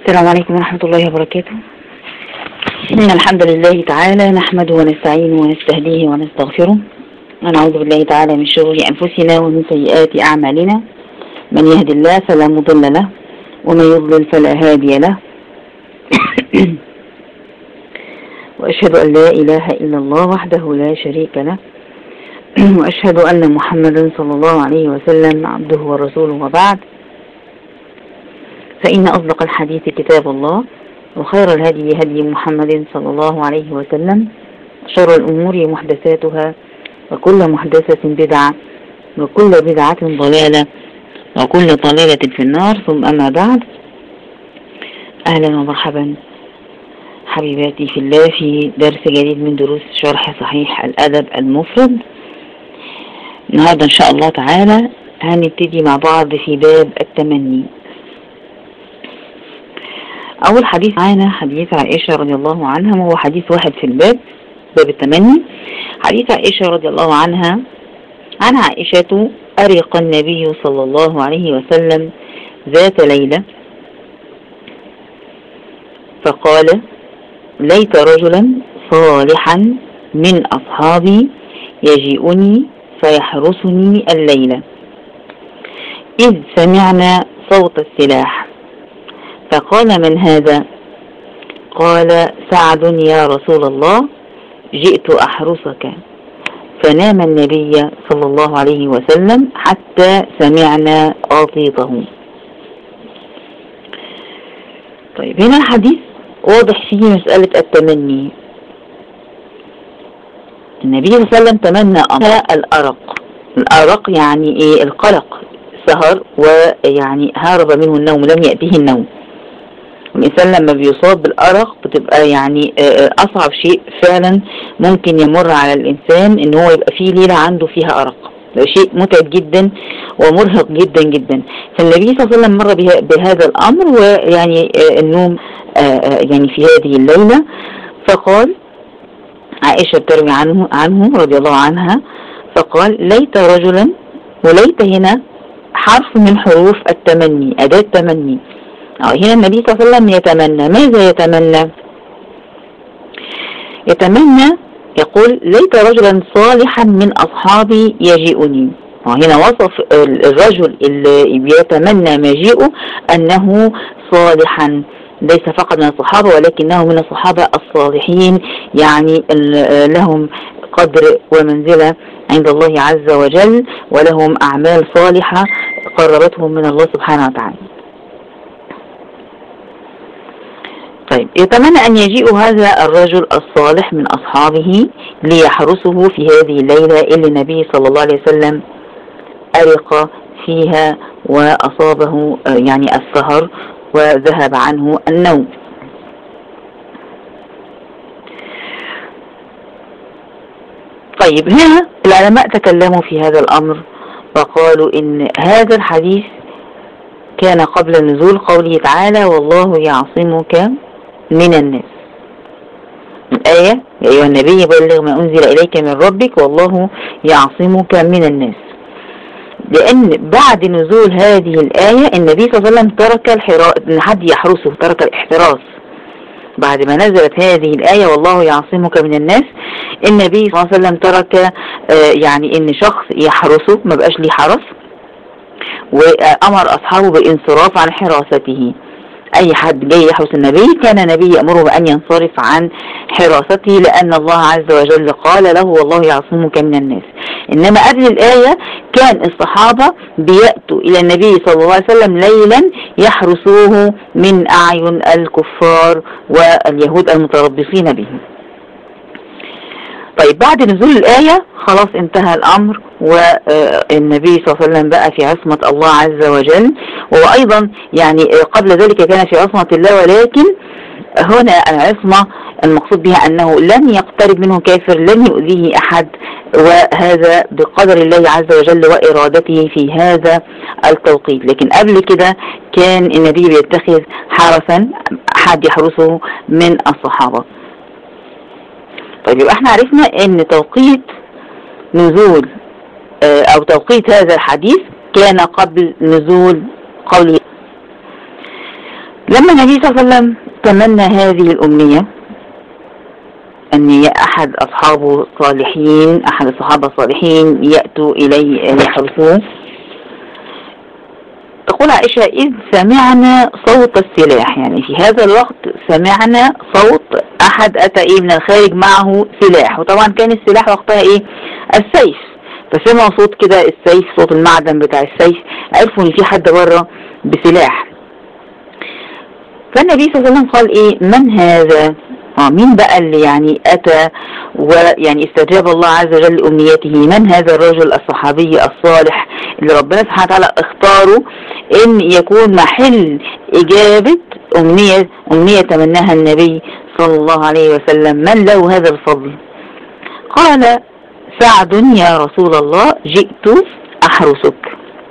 السلام عليكم ورحمة الله وبركاته إن الحمد لله تعالى نحمده ونستعينه ونستهديه ونستغفره ونعوذ بالله تعالى من شرور أنفسنا ومن سيئات أعمالنا من يهد الله فلا مضل له ومن يضلل فلا هادي له وأشهد أن لا إله إلا الله وحده لا شريك له وأشهد أن محمدا صلى الله عليه وسلم عبده ورسوله وبعد فإن أصدق الحديث كتاب الله وخير الهدي هدي محمد صلى الله عليه وسلم شر الأمور محدثاتها وكل محدثة بدعة وكل بدعة ضلالة وكل ضلالة في النار ثم أما بعد أهلا ومرحبا حبيباتي في الله في درس جديد من دروس شرح صحيح الأدب المفرد النهاردة إن شاء الله تعالى هنبتدي مع بعض في باب التمني أول حديث معانا حديث عائشة رضي الله عنها وهو حديث واحد في الباب باب التمني حديث عائشة رضي الله عنها عن عائشة أرق النبي صلى الله عليه وسلم ذات ليلة فقال ليت رجلا صالحا من أصحابي يجيئني فيحرسني الليلة إذ سمعنا صوت السلاح فقال من هذا قال سعد يا رسول الله جئت أحرسك فنام النبي صلى الله عليه وسلم حتى سمعنا قاطيطه طيب هنا الحديث واضح فيه مسألة التمني النبي صلى الله عليه وسلم تمنى أمر الأرق الأرق يعني إيه القلق سهر ويعني هارب منه النوم لم يأتيه النوم الإنسان لما بيصاب بالأرق بتبقى يعني أصعب شيء فعلا ممكن يمر على الإنسان إن هو يبقى فيه ليلة عنده فيها أرق ده شيء متعب جدا ومرهق جدا جدا فالنبي صلى الله عليه وسلم مر بهذا الأمر ويعني النوم يعني في هذه الليلة فقال عائشة بتروي عنه عنه رضي الله عنها فقال ليت رجلا وليت هنا حرف من حروف التمني أداة تمني هنا النبي صلى الله عليه وسلم يتمنى ماذا يتمنى يتمنى يقول ليت رجلا صالحا من أصحابي يجيئني هنا وصف الرجل اللي بيتمنى مجيئه أنه صالحا ليس فقط من الصحابة ولكنه من الصحابة الصالحين يعني لهم قدر ومنزلة عند الله عز وجل ولهم أعمال صالحة قربتهم من الله سبحانه وتعالى طيب يتمنى أن يجيء هذا الرجل الصالح من أصحابه ليحرسه في هذه الليلة اللي النبي صلى الله عليه وسلم أرق فيها وأصابه يعني السهر وذهب عنه النوم طيب هنا العلماء تكلموا في هذا الأمر وقالوا إن هذا الحديث كان قبل نزول قوله تعالى والله يعصمك من الناس الآية يا أيها النبي بلغ ما أنزل إليك من ربك والله يعصمك من الناس لأن بعد نزول هذه الآية النبي صلى الله عليه وسلم ترك الحراس إن حد يحرسه ترك الاحتراس بعد ما نزلت هذه الآية والله يعصمك من الناس النبي صلى الله عليه وسلم ترك آه يعني إن شخص يحرسه ما بقاش ليه حرس وأمر أصحابه بالانصراف عن حراسته أي حد جاي يحرس النبي كان النبي يأمره بأن ينصرف عن حراسته لأن الله عز وجل قال له والله يعصمك من الناس إنما قبل الآية كان الصحابة بيأتوا إلى النبي صلى الله عليه وسلم ليلا يحرسوه من أعين الكفار واليهود المتربصين به طيب بعد نزول الآية خلاص انتهى الأمر والنبي صلى الله عليه وسلم بقى في عصمة الله عز وجل وأيضا يعني قبل ذلك كان في عصمة الله ولكن هنا العصمة المقصود بها أنه لن يقترب منه كافر لن يؤذيه أحد وهذا بقدر الله عز وجل وإرادته في هذا التوقيت لكن قبل كده كان النبي بيتخذ حرسا أحد يحرسه من الصحابة طيب يبقى احنا عرفنا ان توقيت نزول او توقيت هذا الحديث كان قبل نزول قوله لما النبي صلى الله عليه وسلم تمنى هذه الأمنية أن أحد أصحابه الصالحين أحد الصحابة الصالحين يأتوا إليه يحرسوه تقول عائشة إذ سمعنا صوت السلاح يعني في هذا الوقت سمعنا صوت أحد أتى إيه من الخارج معه سلاح وطبعا كان السلاح وقتها إيه السيف فسمعوا صوت كده السيف صوت المعدن بتاع السيف عرفوا إن في حد بره بسلاح فالنبي صلى الله عليه وسلم قال إيه من هذا اه مين بقى اللي يعني أتى ويعني استجاب الله عز وجل لأمنيته من هذا الرجل الصحابي الصالح اللي ربنا سبحانه وتعالى اختاره ان يكون محل اجابة امنية, أمنية تمناها النبي صلى الله عليه وسلم من له هذا الفضل قال سعد يا رسول الله جئت احرسك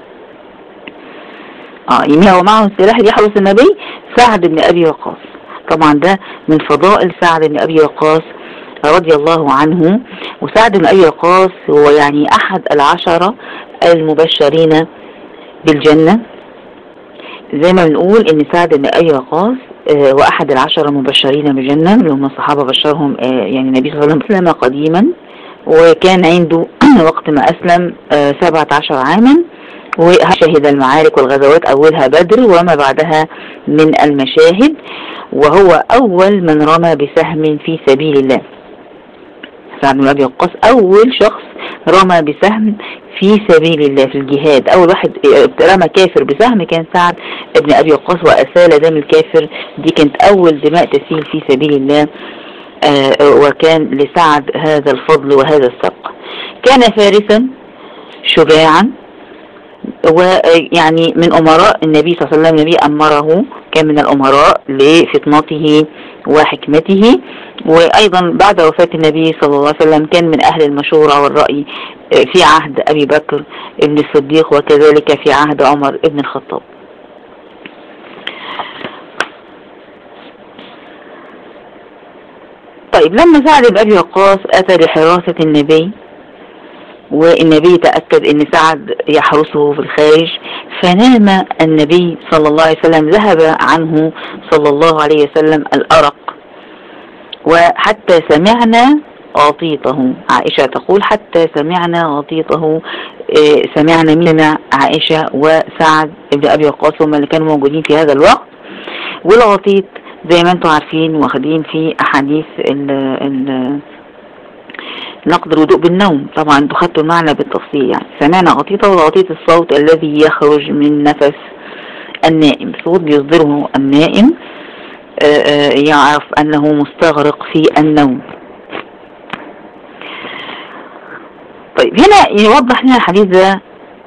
اه يعني هو معه السلاح يحرس النبي سعد بن ابي وقاص طبعا ده من فضائل سعد بن ابي وقاص رضي الله عنه وسعد بن ابي وقاص هو يعني احد العشرة المبشرين بالجنة زي ما بنقول ان سعد بن ابي وقاص آه، واحد العشرة المبشرين بالجنة اللي هم الصحابة بشرهم آه، يعني النبي صلى الله عليه وسلم قديما وكان عنده وقت ما اسلم آه، سبعة عشر عاما وشهد المعارك والغزوات اولها بدر وما بعدها من المشاهد وهو اول من رمى بسهم في سبيل الله سعد بن ابي وقاص اول شخص رمى بسهم في سبيل الله في الجهاد اول واحد رمى كافر بسهم كان سعد بن ابي وقاص واسال دم الكافر دي كانت اول دماء تسيل في سبيل الله آه، وكان لسعد هذا الفضل وهذا السبق كان فارسا شجاعا ويعني من أمراء النبي صلى الله عليه وسلم النبي أمره كان من الأمراء لفطنته وحكمته وأيضا بعد وفاة النبي صلى الله عليه وسلم كان من أهل المشورة والرأي في عهد أبي بكر ابن الصديق وكذلك في عهد عمر ابن الخطاب طيب لما سعد بن أبي وقاص أتى لحراسة النبي والنبي تأكد ان سعد يحرسه في الخارج فنام النبي صلى الله عليه وسلم ذهب عنه صلى الله عليه وسلم الأرق وحتى سمعنا غطيطه عائشة تقول حتى سمعنا غطيطه آه، سمعنا من عائشة وسعد ابن أبي وقاص هم اللي كانوا موجودين في هذا الوقت والغطيط زي ما انتم عارفين واخدين في أحاديث ال ال نقد الوضوء بالنوم طبعا انتوا خدتوا المعنى بالتفصيل يعني سمعنا غطيطة وغطيط الصوت الذي يخرج من نفس النائم صوت بيصدره النائم آه، آه، يعرف أنه مستغرق في النوم طيب هنا يوضح لنا الحديث ده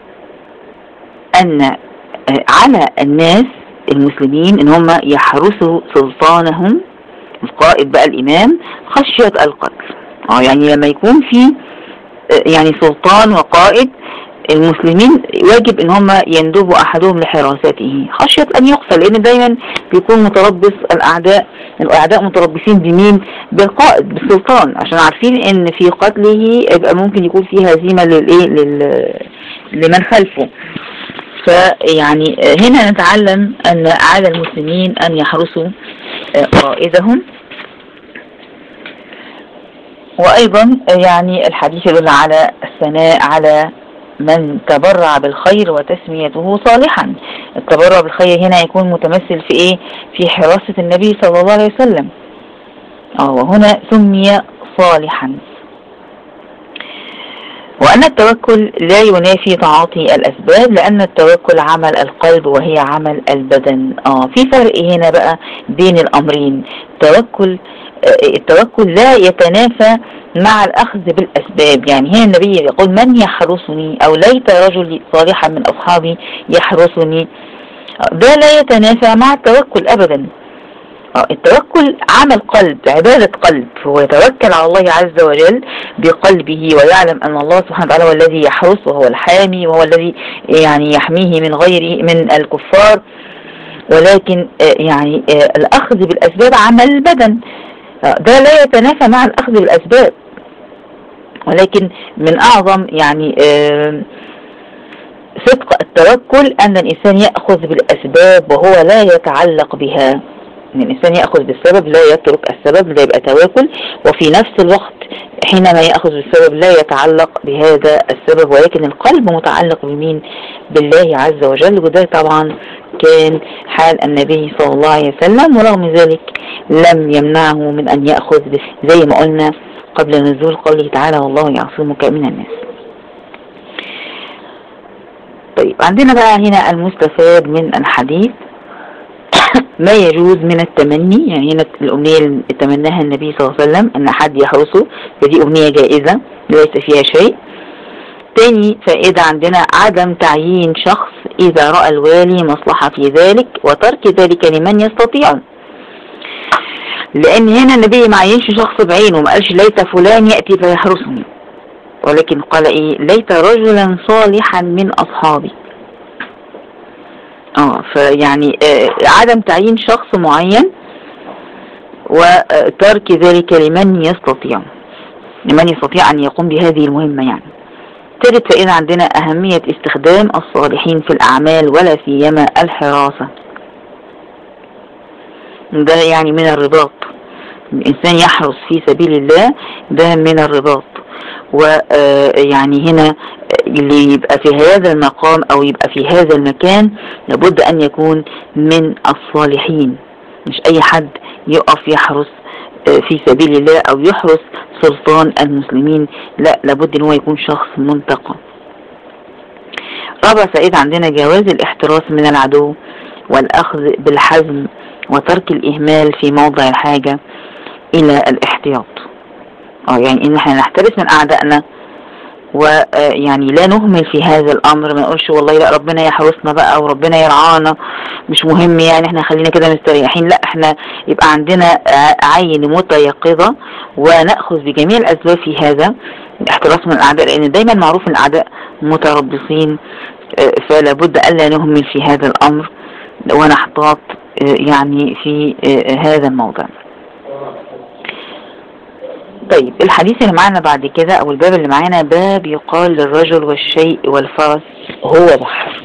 أن آه، على الناس المسلمين ان هم يحرسوا سلطانهم القائد بقى الامام خشية القتل اه يعني لما يكون في يعني سلطان وقائد المسلمين واجب ان هم يندبوا احدهم لحراسته خشية ان يقتل لان دايما بيكون متربص الاعداء الاعداء متربصين بمين بالقائد بالسلطان عشان عارفين ان في قتله يبقى ممكن يكون فيه هزيمة للايه لل... لمن خلفه فيعني هنا نتعلم ان على المسلمين ان يحرسوا قائدهم وايضا يعني الحديث يدل على الثناء على من تبرع بالخير وتسميته صالحا التبرع بالخير هنا يكون متمثل في ايه في حراسة النبي صلى الله عليه وسلم اه وهنا سمي صالحا وأن التوكل لا ينافي تعاطي الأسباب لأن التوكل عمل القلب وهي عمل البدن آه في فرق هنا بقى بين الأمرين التوكل آه التوكل لا يتنافى مع الأخذ بالأسباب يعني هنا النبي يقول من يحرسني أو ليت رجل صالحا من أصحابي يحرسني ده لا يتنافى مع التوكل أبدا التوكل عمل قلب عبادة قلب هو يتوكل على الله عز وجل بقلبه ويعلم أن الله سبحانه وتعالى هو الذي يحرس وهو الحامي وهو الذي يعني يحميه من غيره من الكفار ولكن يعني الأخذ بالأسباب عمل البدن ده لا يتنافى مع الأخذ بالأسباب ولكن من أعظم يعني صدق التوكل أن الإنسان يأخذ بالأسباب وهو لا يتعلق بها أن الإنسان يأخذ بالسبب لا يترك السبب لا يبقى تواكل وفي نفس الوقت حينما يأخذ بالسبب لا يتعلق بهذا السبب ولكن القلب متعلق بمين بالله عز وجل وده طبعا كان حال النبي صلى الله عليه وسلم ورغم ذلك لم يمنعه من أن يأخذ زي ما قلنا قبل نزول قوله تعالى والله يعصمك من الناس طيب عندنا بقى هنا المستفاد من الحديث ما يجوز من التمني يعني هنا الأمنية اللي تمناها النبي صلى الله عليه وسلم أن حد يحرسه فدي أمنية جائزة ليس فيها شيء تاني فائدة عندنا عدم تعيين شخص إذا رأى الوالي مصلحة في ذلك وترك ذلك لمن يستطيع لأن هنا النبي ما عينش شخص بعينه ما قالش ليت فلان يأتي فيحرسني ولكن قال إيه ليت رجلا صالحا من أصحابي اه فيعني آه عدم تعيين شخص معين وترك ذلك لمن يستطيع لمن يستطيع أن يقوم بهذه المهمة يعني ثالث فإن عندنا أهمية استخدام الصالحين في الأعمال ولا سيما الحراسة ده يعني من الرباط الإنسان يحرس في سبيل الله ده من الرباط ويعني هنا اللي يبقى في هذا المقام أو يبقى في هذا المكان لابد أن يكون من الصالحين مش أي حد يقف يحرس في سبيل الله أو يحرس سلطان المسلمين لا لابد ان هو يكون شخص منتقى رابع فائدة عندنا جواز الاحتراس من العدو والأخذ بالحزم وترك الإهمال في موضع الحاجة إلى الاحتياط اه يعني إن احنا نحترس من أعدائنا ويعني لا نهمل في هذا الامر ما نقولش والله لا ربنا يحرسنا بقى وربنا يرعانا مش مهم يعني احنا خلينا كده مستريحين لا احنا يبقى عندنا عين متيقظة ونأخذ بجميع الاسباب في هذا الاحتراس من الاعداء لان دايما معروف ان الاعداء متربصين فلا بد الا نهمل في هذا الامر ونحتاط يعني في هذا الموضوع طيب الحديث اللي معانا بعد كده او الباب اللي معانا باب يقال للرجل والشيء والفرس هو بحر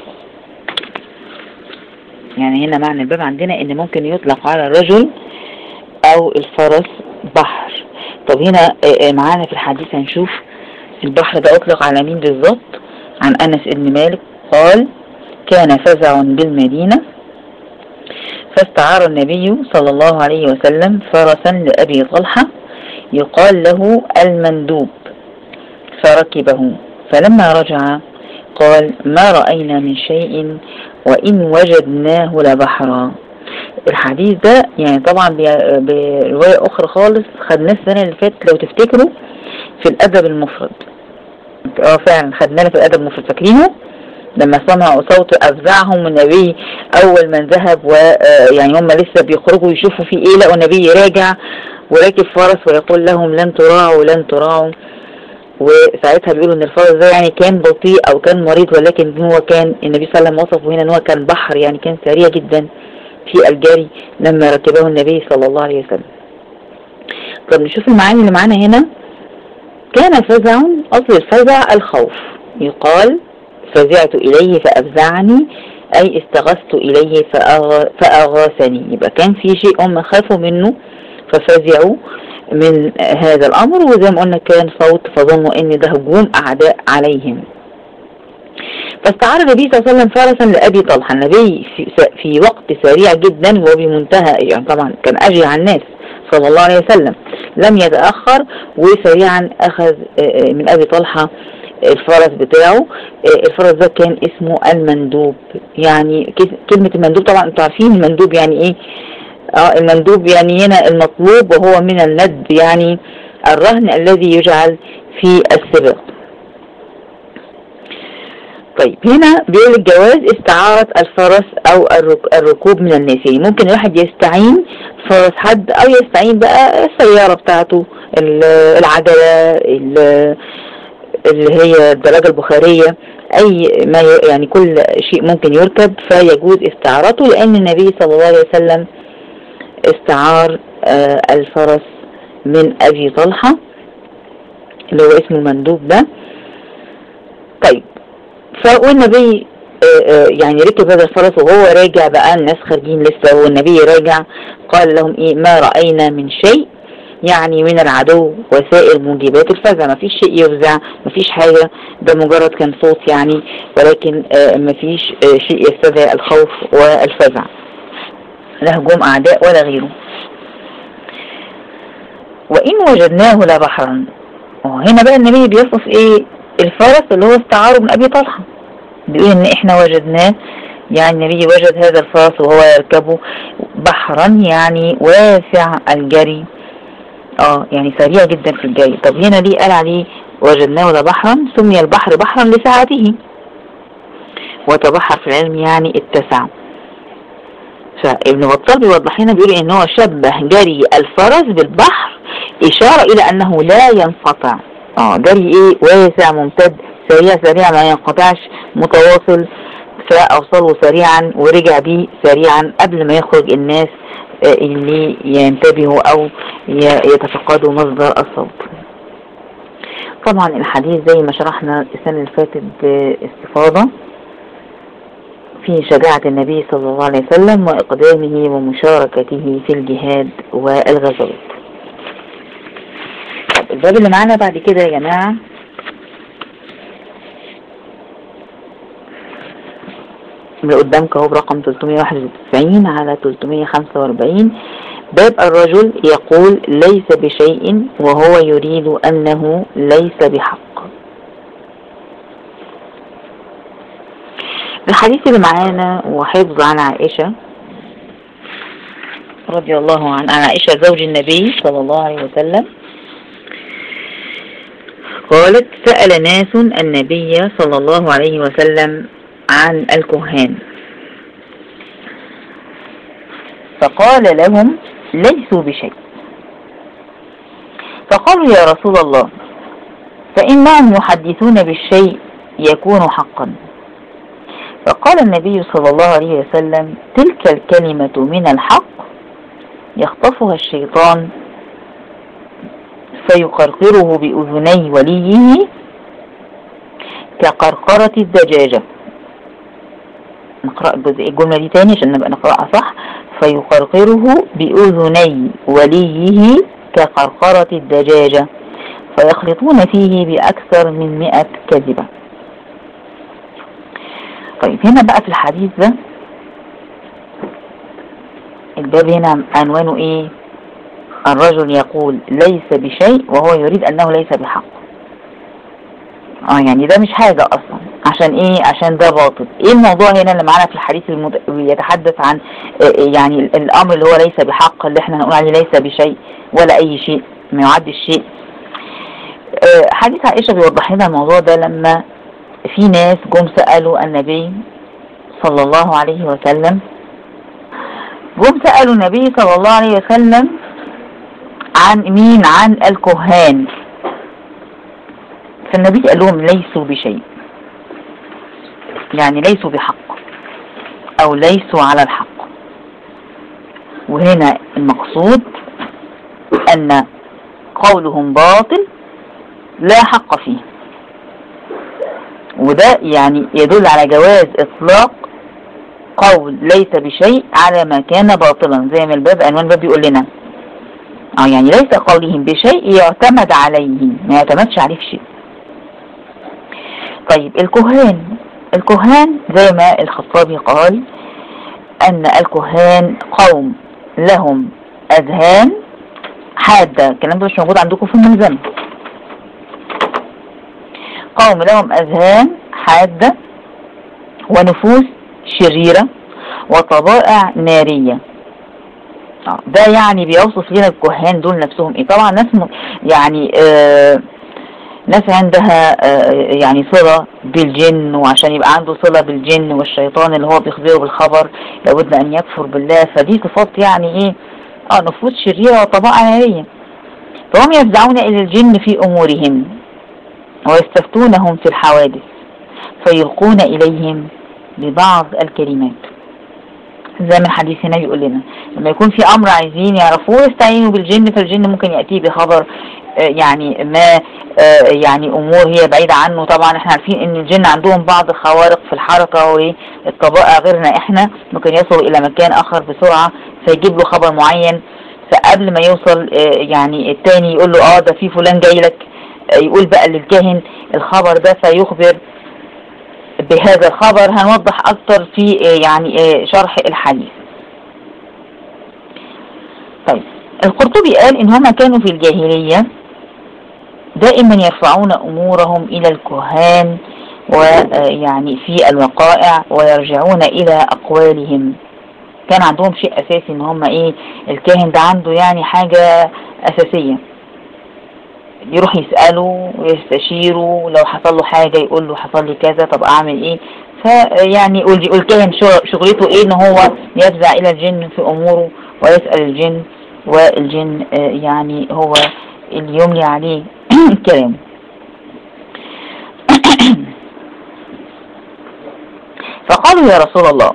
يعني هنا معنى الباب عندنا ان ممكن يطلق على الرجل او الفرس بحر طب هنا معانا في الحديث هنشوف البحر ده اطلق على مين بالظبط عن انس بن مالك قال كان فزع بالمدينة فاستعار النبي صلى الله عليه وسلم فرسا لأبي طلحة يقال له المندوب فركبه فلما رجع قال ما رأينا من شيء وإن وجدناه لبحرا الحديث ده يعني طبعا برواية أخرى خالص خدناه السنة اللي فاتت لو تفتكروا في الأدب المفرد اه فعلا خدناه في الأدب المفرد فاكرينه لما سمعوا صوت أفزعهم النبي أول من ذهب ويعني هم لسه بيخرجوا يشوفوا في إيه لقوا النبي راجع وراكب فرس ويقول لهم لن تراعوا لن تراعوا وساعتها بيقولوا ان الفرس ده يعني كان بطيء او كان مريض ولكن هو كان النبي صلى الله عليه وسلم وصفه هنا ان هو كان بحر يعني كان سريع جدا في الجري لما ركبه النبي صلى الله عليه وسلم طب نشوف المعاني اللي معانا هنا كان فزع اصل الفزع الخوف يقال فزعت اليه فافزعني اي استغثت اليه فاغاثني يبقى كان في شيء هم خافوا منه ففزعوا من هذا الأمر وزي ما قلنا كان صوت فظنوا ان ده هجوم أعداء عليهم فاستعار النبي صلى الله عليه وسلم فرسا لأبي طلحة النبي في, في وقت سريع جدا وبمنتهى يعني طبعا كان أجري على الناس صلى الله عليه وسلم لم يتأخر وسريعا أخذ من أبي طلحة الفرس بتاعه الفرس ده كان اسمه المندوب يعني كلمة المندوب طبعا انتوا عارفين المندوب يعني ايه اه المندوب يعني هنا المطلوب وهو من الند يعني الرهن الذي يجعل في السباق طيب هنا بيقول الجواز استعارة الفرس او الركوب من الناس يعني ممكن الواحد يستعين فرس حد او يستعين بقى السيارة بتاعته العجلة اللي هي الدراجة البخارية اي ما يعني كل شيء ممكن يركب فيجوز استعارته لان النبي صلى الله عليه وسلم استعار آه الفرس من ابي طلحة اللي هو اسمه مندوب ده طيب والنبي يعني ركب هذا الفرس وهو راجع بقى الناس خارجين لسه والنبي راجع قال لهم ايه ما رأينا من شيء يعني من العدو وسائر موجبات الفزع ما فيش شيء يفزع ما فيش حاجة ده مجرد كان صوت يعني ولكن ما فيش شيء يستدعي الخوف والفزع لا هجوم أعداء ولا غيره وإن وجدناه لبحرا هنا بقى النبي بيصف ايه الفرس اللي هو استعاره من أبي طلحة بيقول ان احنا وجدناه يعني النبي وجد هذا الفرس وهو يركبه بحرا يعني واسع الجري اه يعني سريع جدا في الجري طب هنا ليه قال عليه وجدناه لبحرا سمي البحر بحرا لسعته وتبحر في العلم يعني اتسع فابن بطال بيوضح لنا بيقول ان هو شبه جري الفرس بالبحر اشارة الى انه لا ينقطع اه جري ايه واسع ممتد سريع سريع ما ينقطعش متواصل فأوصله سريعا ورجع بيه سريعا قبل ما يخرج الناس اللي ينتبهوا أو يتفقدوا مصدر الصوت طبعا الحديث زي ما شرحنا السنة اللي فاتت باستفاضة في شجاعة النبي صلى الله عليه وسلم وإقدامه ومشاركته في الجهاد والغزوات الباب اللي معانا بعد كده يا جماعة اللي قدامك اهو برقم 391 على 345 باب الرجل يقول ليس بشيء وهو يريد أنه ليس بحق الحديث اللي معانا وحفظ عن عائشة رضي الله عن عائشة زوج النبي صلى الله عليه وسلم قالت سأل ناس النبي صلى الله عليه وسلم عن الكهان فقال لهم ليسوا بشيء فقالوا يا رسول الله فإنهم يحدثون بالشيء يكون حقا فقال النبي صلى الله عليه وسلم تلك الكلمة من الحق يخطفها الشيطان فيقرقره بأذني وليه كقرقرة الدجاجة نقرأ الجملة دي تاني عشان نبقى نقرأها صح فيقرقره بأذني وليه كقرقرة الدجاجة فيخلطون فيه بأكثر من مئة كذبة طيب هنا بقى في الحديث ده الباب هنا عنوانه ايه الرجل يقول ليس بشيء وهو يريد انه ليس بحق اه يعني ده مش حاجة اصلا عشان ايه عشان ده باطل ايه الموضوع هنا اللي معانا في الحديث المد... يتحدث عن يعني الامر اللي هو ليس بحق اللي احنا هنقول عليه ليس بشيء ولا اي شيء ما يعدش شيء حديث عائشة بيوضح لنا الموضوع ده لما في ناس جم سألوا النبي صلى الله عليه وسلم جم سألوا النبي صلى الله عليه وسلم عن مين عن الكهان فالنبي قال لهم ليسوا بشيء يعني ليسوا بحق او ليسوا على الحق وهنا المقصود ان قولهم باطل لا حق فيه وده يعني يدل على جواز اطلاق قول ليس بشيء على ما كان باطلا زي ما الباب عنوان الباب بيقول لنا اه يعني ليس قولهم بشيء يعتمد عليه ما يعتمدش عليه في شيء طيب الكهان الكهان زي ما الخطابي قال ان الكهان قوم لهم اذهان حادة الكلام ده مش موجود عندكم في الملزمة قوم لهم اذهان حادة ونفوس شريرة وطبائع نارية ده يعني بيوصف لنا الكهان دول نفسهم ايه طبعا ناس م... يعني آه ناس عندها آه يعني صلة بالجن وعشان يبقى عنده صلة بالجن والشيطان اللي هو بيخبره بالخبر لابد ان يكفر بالله فدي صفات يعني ايه اه نفوس شريرة وطبائع نارية فهم يفزعون الى الجن في امورهم ويستفتونهم في الحوادث فيلقون اليهم ببعض الكلمات زي ما الحديث هنا بيقول لنا لما يكون في امر عايزين يعرفوه يستعينوا بالجن فالجن ممكن يأتيه بخبر يعني ما يعني امور هي بعيدة عنه طبعا احنا عارفين ان الجن عندهم بعض الخوارق في الحركة والطبائع غيرنا احنا ممكن يصلوا الى مكان اخر بسرعة فيجيب له خبر معين فقبل ما يوصل يعني التاني يقول له اه ده في فلان جاي لك يقول بقى للكاهن الخبر ده فيخبر بهذا الخبر هنوضح اكتر في يعني شرح الحديث طيب القرطبي قال ان هما كانوا في الجاهلية دائما يرفعون امورهم الى الكهان ويعني في الوقائع ويرجعون الى اقوالهم كان عندهم شيء اساسي ان هم ايه الكاهن ده عنده يعني حاجة اساسية يروح يسأله ويستشيره لو حصل له حاجة يقول له حصل لي كذا طب اعمل ايه فيعني والكاهن شغلته ايه ان هو يفزع الى الجن في اموره ويسأل الجن والجن يعني هو اللي يملي عليه الكلام فقالوا يا رسول الله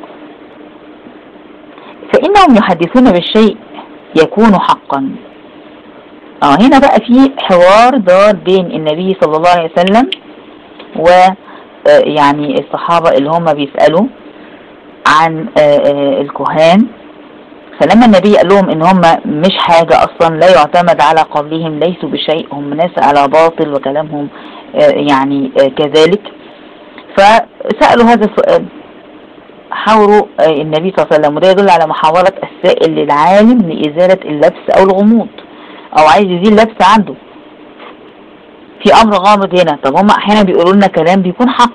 فإنهم يحدثون بالشيء يكون حقا اه هنا بقى في حوار دار بين النبي صلى الله عليه وسلم و يعني الصحابة اللي هم بيسألوا عن الكهان فلما النبي قال لهم ان هم مش حاجة اصلا لا يعتمد على قولهم ليسوا بشيء هم ناس على باطل وكلامهم يعني كذلك فسألوا هذا السؤال حاوروا النبي صلى الله عليه وسلم وده يدل على محاولة السائل للعالم لإزالة اللبس أو الغموض أو عايز يزيل لبس عنده في أمر غامض هنا طب هم أحيانا بيقولوا لنا كلام بيكون حق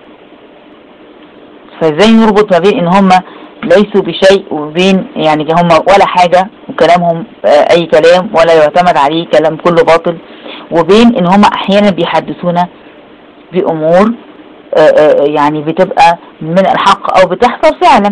فازاي نربط ما بين إن هم ليسوا بشيء وبين يعني هم ولا حاجة وكلامهم أي كلام ولا يعتمد عليه كلام كله باطل وبين إن هم أحيانا بيحدثونا بأمور يعني بتبقى من الحق او بتحصل فعلا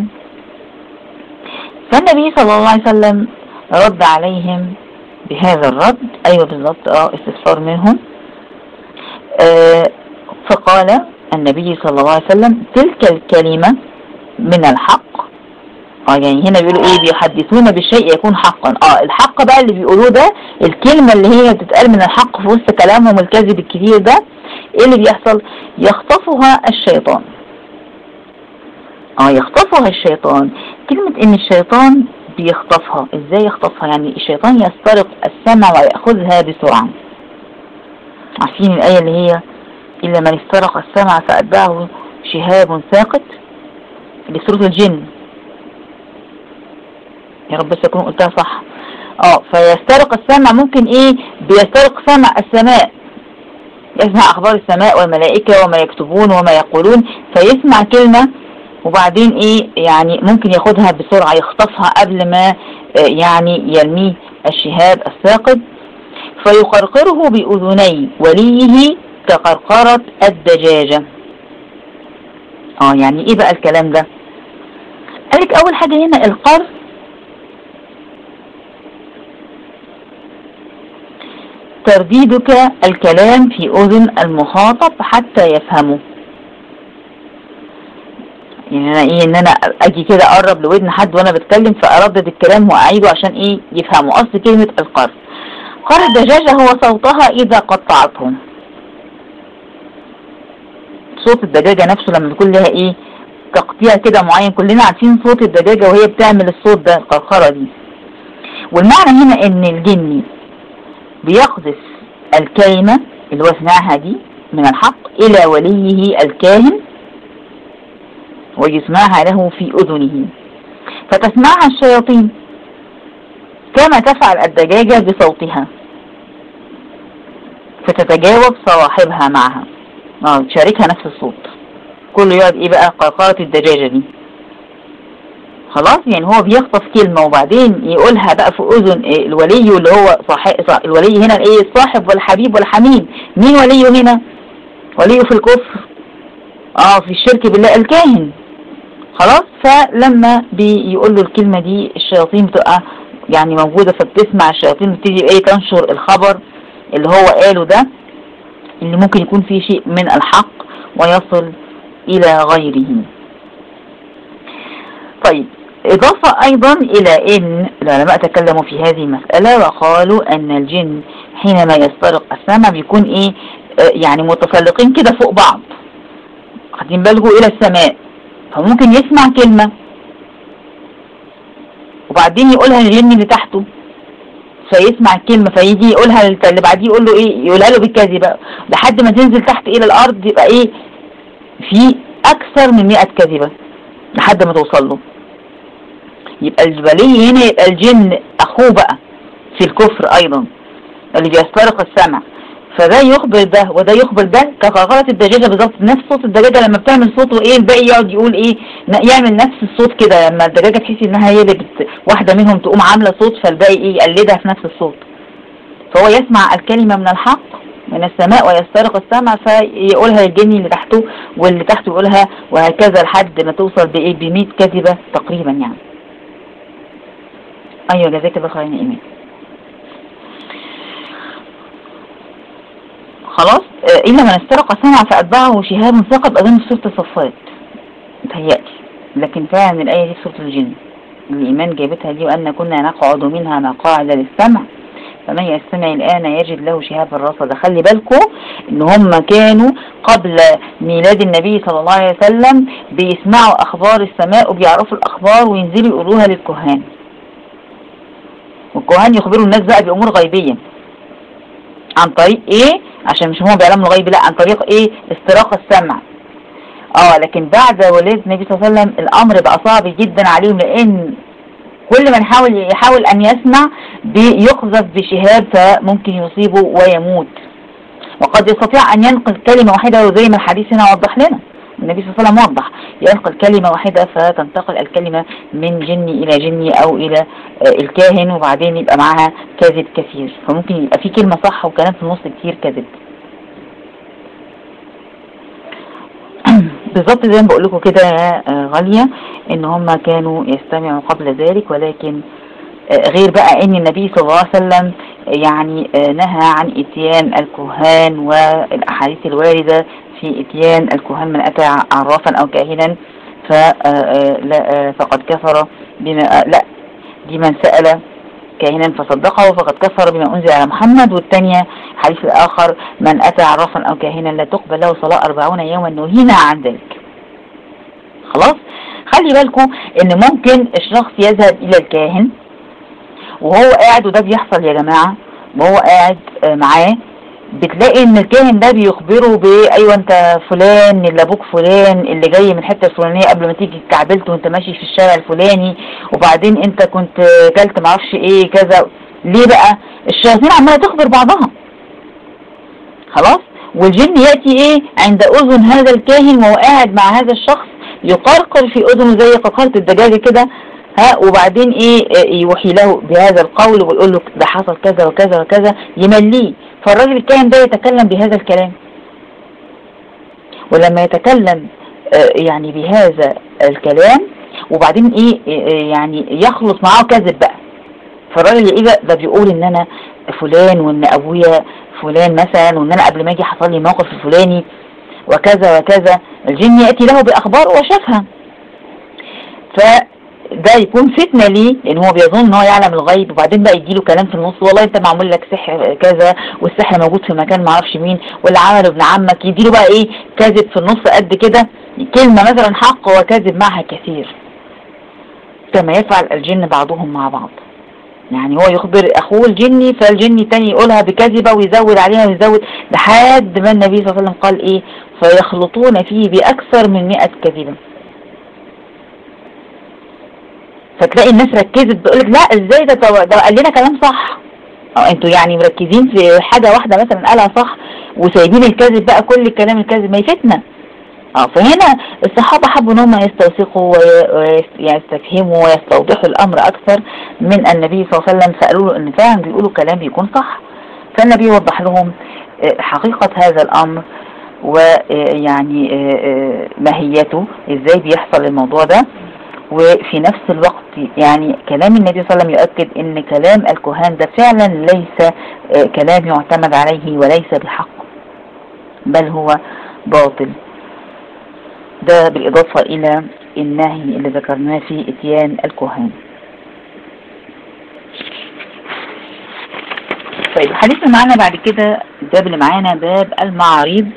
فالنبي صلى الله عليه وسلم رد عليهم بهذا الرد ايوه بالظبط اه استفسار منهم آه فقال النبي صلى الله عليه وسلم تلك الكلمة من الحق اه يعني هنا بيقولوا ايه بيحدثون بالشيء يكون حقا اه الحق بقى اللي بيقولوه ده الكلمة اللي هي بتتقال من الحق في وسط كلامهم الكذب الكتير ده ايه اللي بيحصل يخطفها الشيطان اه يخطفها الشيطان كلمة ان الشيطان بيخطفها ازاي يخطفها يعني الشيطان يسترق السمع ويأخذها بسرعة عارفين الآية اللي هي إلا من استرق السمع فأتبعه شهاب ثاقب لسورة الجن يا رب بس أكون قلتها صح اه فيسترق السمع ممكن ايه بيسترق سمع السماء يسمع اخبار السماء والملائكة وما يكتبون وما يقولون فيسمع كلمة وبعدين ايه يعني ممكن ياخدها بسرعة يخطفها قبل ما يعني يرميه الشهاب الثاقب فيقرقره بأذني وليه كقرقرة الدجاجة اه يعني ايه بقى الكلام ده قالك اول حاجة هنا القرص ترديدك الكلام في أذن المخاطب حتى يفهمه يعني أنا إيه إن أنا أجي كده أقرب لودن حد وأنا بتكلم فأردد الكلام وأعيده عشان إيه يفهمه أصل كلمة القرص قال الدجاجة هو صوتها إذا قطعته صوت الدجاجة نفسه لما بيكون لها إيه تقطيع كده معين كلنا عارفين صوت الدجاجة وهي بتعمل الصوت ده القرقرة دي والمعنى هنا إن الجني بيقذف الكلمة اللي هو سمعها دي من الحق إلى وليه الكاهن ويسمعها له في أذنه فتسمعها الشياطين كما تفعل الدجاجة بصوتها فتتجاوب صواحبها معها اه تشاركها نفس الصوت كله يقعد ايه بقى قرقرة الدجاجة دي خلاص يعني هو بيخطف كلمة وبعدين يقولها بقى في أذن الولي اللي هو صاحب الولي هنا الايه الصاحب والحبيب والحميد مين وليه هنا وليه في الكفر اه في الشرك بالله الكاهن خلاص فلما بيقول له الكلمة دي الشياطين بتبقى يعني موجودة فبتسمع الشياطين بتيجي ايه تنشر الخبر اللي هو قاله ده اللي ممكن يكون فيه شيء من الحق ويصل الى غيره طيب إضافة أيضا إلى أن العلماء تكلموا في هذه المسألة وقالوا أن الجن حينما يسترق السمع بيكون إيه آه، يعني متسلقين كده فوق بعض واخدين بالكم إلى السماء فممكن يسمع كلمة وبعدين يقولها للجن اللي تحته فيسمع الكلمة فيجي يقولها اللي بعديه يقول له ايه يقولها له بالكذبة لحد ما تنزل تحت الى الارض يبقى ايه في اكثر من 100 كذبة لحد ما توصل له يبقى الولي هنا يبقى الجن اخوه بقى في الكفر ايضا اللي بيسترق السمع فده يخبر ده وده يخبر ده كقرقرة الدجاجة بالظبط نفس صوت الدجاجة لما بتعمل صوت وايه الباقي يقعد يقول ايه يعمل نفس الصوت كده لما الدجاجة تحس انها هي اللي بت... واحدة منهم تقوم عاملة صوت فالباقي ايه يقلدها في نفس الصوت فهو يسمع الكلمة من الحق من السماء ويسترق السمع فيقولها للجن اللي تحته واللي تحته يقولها وهكذا لحد ما توصل بايه ب 100 كذبة تقريبا يعني ايوه جزاك الله خيرا يا ايمان خلاص آه، إلا من استرق سمع فأتبعه شهاب ثقب أظن في سورة الصفات متهيألي لكن فعلا الآية دي في سورة الجن الإيمان جابتها دي وأن كنا نقعد منها مقاعد للسمع فمن يستمع الآن يجد له شهابا رصدا خلي بالكم إن هم كانوا قبل ميلاد النبي صلى الله عليه وسلم بيسمعوا أخبار السماء وبيعرفوا الأخبار وينزلوا يقولوها للكهان والكهان يخبروا الناس بقى بأمور غيبية عن طريق ايه عشان مش هو بيعلم الغيب لا عن طريق ايه استراق السمع اه لكن بعد ولادة النبي صلى الله عليه وسلم الامر بقى صعب جدا عليهم لان كل من حاول يحاول ان يسمع بيقذف بشهاب فممكن يصيبه ويموت وقد يستطيع ان ينقل كلمة واحدة وزي ما الحديث هنا وضح لنا النبي صلى الله عليه وسلم وضح ينقل كلمة واحدة فتنتقل الكلمة من جني إلى جني أو إلى آه، الكاهن وبعدين يبقى معها كذب كثير فممكن يبقى في كلمة صح وكلام في النص كتير كذب بالظبط زي ما بقول لكم كده يا آه، غالية ان هم كانوا يستمعوا قبل ذلك ولكن آه، غير بقى ان النبي صلى الله عليه وسلم يعني نهى عن اتيان الكهان والاحاديث الواردة في اتيان الكهان من أتى عرافا أو كاهنا آه، آه، آه، فقد كفر بما لا دي من سأل كاهنا فصدقه فقد كفر بما أنزل على محمد والثانية حديث الآخر من أتى عرافا أو كاهنا لا تقبل له صلاة أربعون يوما نهينا عن ذلك خلاص خلي بالكم ان ممكن الشخص يذهب الى الكاهن وهو قاعد وده بيحصل يا جماعة وهو قاعد معاه بتلاقي ان الكاهن ده بيخبره بايه ايوه انت فلان اللي ابوك فلان اللي جاي من الحته الفلانيه قبل ما تيجي اتكعبلت وانت ماشي في الشارع الفلاني وبعدين انت كنت كلت معرفش ايه كذا ليه بقى الشياطين عماله تخبر بعضها خلاص والجن ياتي ايه عند اذن هذا الكاهن وهو قاعد مع هذا الشخص يقرقر في اذنه زي قرقره الدجاجه كده ها وبعدين ايه يوحي له بهذا القول ويقول له ده حصل كذا وكذا وكذا يمليه فالراجل الكاهن ده يتكلم بهذا الكلام ولما يتكلم آه، يعني بهذا الكلام وبعدين ايه آه، يعني يخلص معاه كذب بقى فالراجل ايه ده بيقول ان انا فلان وان ابويا فلان مثلا وان انا قبل ما اجي حصل لي موقف الفلاني وكذا وكذا الجن يأتي له بأخبار وشافها ف ده يكون فتنة ليه لان هو بيظن ان هو يعلم الغيب وبعدين بقى يديله كلام في النص والله انت معمول لك سحر كذا والسحر موجود في مكان ما اعرفش مين واللي عمله ابن عمك يديله بقى ايه كذب في النص قد كده كلمة مثلا حق وكذب معها كثير كما يفعل الجن بعضهم مع بعض يعني هو يخبر اخوه الجني فالجني التاني يقولها بكذبة ويزود عليها ويزود لحد ما النبي صلى الله عليه وسلم قال ايه فيخلطون فيه باكثر من مئة كذبة فتلاقي الناس ركزت بتقولك لا ازاي ده ده قال لنا كلام صح او انتوا يعني مركزين في حاجة واحدة مثلا قالها صح وسايبين الكذب بقى كل الكلام الكذب ما يفتنا اه فهنا الصحابة حبوا ان هم يستوثقوا ويستفهموا ويستوضحوا الامر اكثر من النبي صلى الله عليه وسلم سألوا له ان فعلا بيقولوا كلام بيكون صح فالنبي وضح لهم آه، حقيقة هذا الامر ويعني آه، آه، ماهيته ازاي بيحصل الموضوع ده وفي نفس الوقت يعني كلام النبي صلى الله عليه وسلم يؤكد ان كلام الكهان ده فعلا ليس آه، كلام يعتمد عليه وليس بحق بل هو باطل ده بالإضافة إلى النهي اللي ذكرناه في اتيان الكهان طيب حديثنا معانا بعد كده الباب اللي معانا باب المعاريض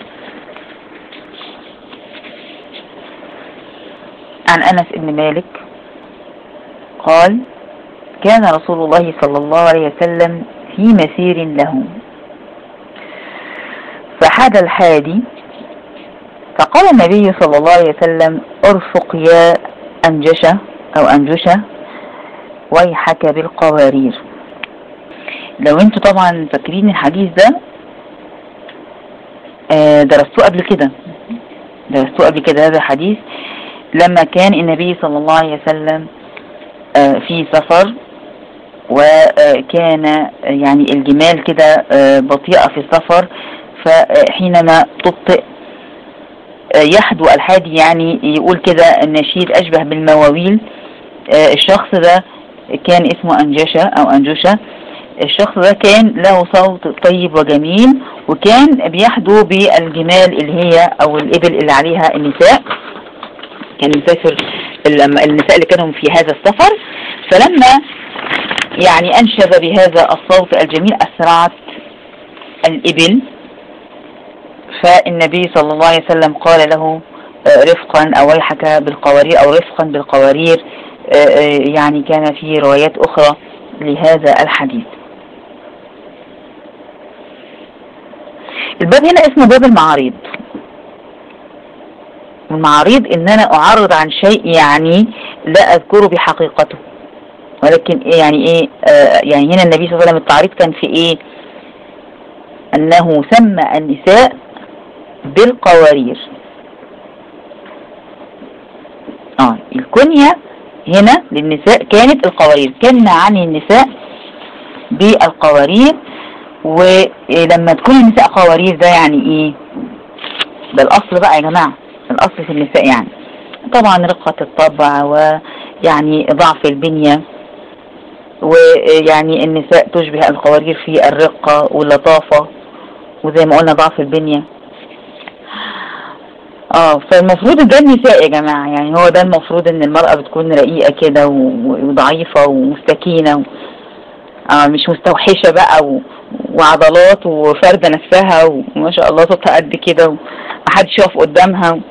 عن أنس بن مالك قال كان رسول الله صلى الله عليه وسلم في مسير له فحاد الحادي فقال النبي صلى الله عليه وسلم ارفق يا أنجشة أو أنجشة ويحك بالقوارير لو انتوا طبعا فاكرين الحديث ده آه، درستوه قبل كده درستوه قبل كده هذا الحديث لما كان النبي صلى الله عليه وسلم آه، في سفر وكان يعني الجمال كده آه، بطيئة في السفر فحينما تبطئ يحدو الحادي يعني يقول كده النشيد أشبه بالمواويل الشخص ده كان اسمه أنجشة أو أنجشة الشخص ده كان له صوت طيب وجميل وكان بيحدو بالجمال اللي هي او الابل اللي عليها النساء كان مسافر النساء اللي كانوا في هذا السفر فلما يعني انشد بهذا الصوت الجميل اسرعت الابل فالنبي صلى الله عليه وسلم قال له رفقا او ويحك بالقوارير او رفقا بالقوارير يعني كان في روايات اخرى لهذا الحديث الباب هنا اسمه باب المعاريض المعاريض ان انا اعرض عن شيء يعني لا اذكره بحقيقته ولكن إيه يعني ايه آه يعني هنا النبي صلى الله عليه وسلم التعريض كان في ايه انه سمى النساء بالقوارير اه الكنية هنا للنساء كانت القوارير كنا عن النساء بالقوارير ولما تكون النساء قوارير ده يعني ايه ده الاصل بقى يا جماعة الاصل في النساء يعني طبعا رقة الطبع ويعني ضعف البنية ويعني النساء تشبه القوارير في الرقة واللطافة وزي ما قلنا ضعف البنية اه فالمفروض ده النساء يا جماعة يعني هو ده المفروض ان المرأة بتكون رقيقة كده وضعيفة ومستكينة و... آه مش مستوحشة بقى و... وعضلات وفردة نفسها وما شاء الله صوتها قد كده ومحدش يقف قدامها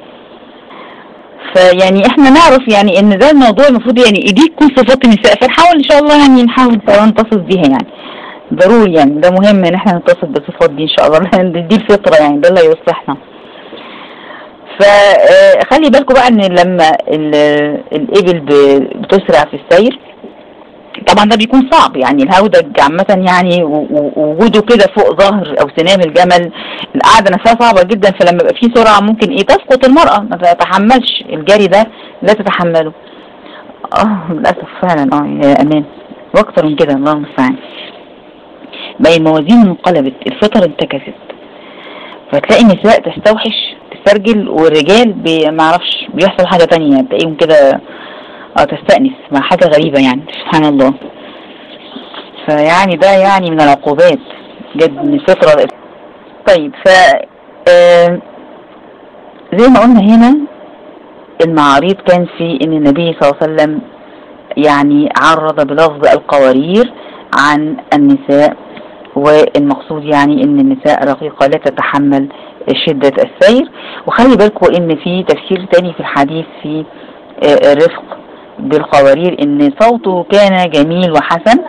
فيعني احنا نعرف يعني ان ده الموضوع المفروض يعني دي تكون صفات النساء فنحاول ان شاء الله يعني نحاول سوا نتصف بيها يعني ضروري يعني ده مهم ان احنا نتصف بالصفات دي ان شاء الله دي الفطرة يعني ده اللي يصلحنا فخلي بالكم بقى ان لما الابل بتسرع في السير طبعا ده بيكون صعب يعني الهودج عامة يعني ووجوده كده فوق ظهر او سنام الجمل القعدة نفسها صعبة جدا فلما يبقى في سرعة ممكن ايه تسقط المرأة ما تتحملش الجري ده لا تتحمله اه للأسف فعلا اه يا امان واكتر من كده الله المستعان بقى الموازين انقلبت الفطر انتكست فتلاقي النساء تستوحش تسترجل والرجال بي معرفش بيحصل حاجة تانية تلاقيهم كده اه تستأنس مع حاجة غريبة يعني سبحان الله فيعني ده يعني من العقوبات جد من الفطرة طيب ف آه زي ما قلنا هنا المعاريض كان في ان النبي صلى الله عليه وسلم يعني عرض بلفظ القوارير عن النساء والمقصود يعني ان النساء رقيقة لا تتحمل شدة السير وخلي بالكم ان في تفسير تاني في الحديث في رفق بالقوارير ان صوته كان جميل وحسن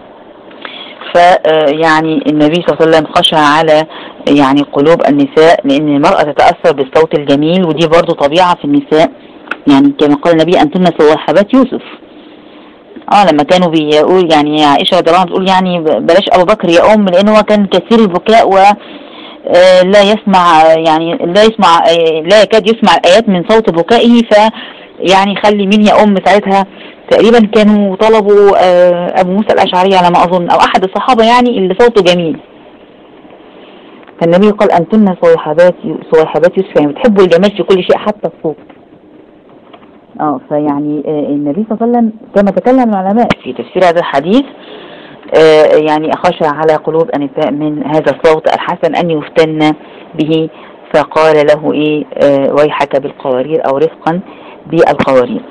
فيعني النبي صلى الله عليه وسلم خشى على يعني قلوب النساء لان المرأة تتأثر بالصوت الجميل ودي برضو طبيعة في النساء يعني كما قال النبي انتن صواحبات يوسف اه لما كانوا بيقول يعني عائشة رضي الله عنها بتقول يعني بلاش ابو بكر يا ام لان هو كان كثير البكاء و لا يسمع يعني لا يسمع لا يكاد يسمع الآيات من صوت بكائه ف يعني خلي مين يا أم ساعتها تقريبا كانوا طلبوا أبو موسى الأشعري على ما أظن أو أحد الصحابة يعني اللي صوته جميل فالنبي قال أنتن صويحبات صويحبات يوسف يعني بتحبوا الجمال في كل شيء حتى الصوت اه فيعني النبي صلى الله عليه وسلم كما تكلم العلماء في تفسير هذا الحديث آه يعني خشى على قلوب النساء من هذا الصوت الحسن أن يفتن به فقال له إيه آه ويحك بالقوارير أو رفقا بالقوارير